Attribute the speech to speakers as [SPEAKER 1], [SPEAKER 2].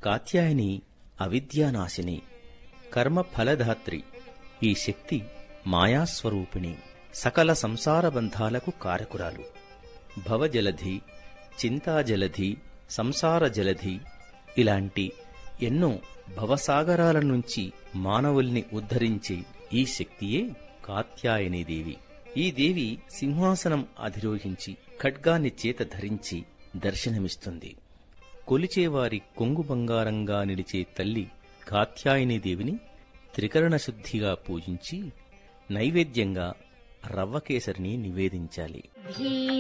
[SPEAKER 1] కాత్యాయని అవిద్యానాశిని కర్మ ఫలధాత్రి ఈ శక్తి మాయాస్వరూపిణి సకల సంసార బంధాలకు కారకురాలు భవజలధి చింతాజలధి సంసార జలధి ఇలాంటి ఎన్నో భవసాగరాల నుంచి మానవుల్ని ఉద్ధరించే ఈ శక్తియే కాత్యాయనీదేవి ఈ దేవి సింహాసనం అధిరోహించి ఖడ్గాన్ని చేత ధరించి దర్శనమిస్తుంది కొలిచేవారి కొంగు బంగారంగా నిలిచే తల్లి కాత్యాయనీదేవిని త్రికరణ శుద్ధిగా పూజించి నైవేద్యంగా రవ్వకేసరిని నివేదించాలి
[SPEAKER 2] धी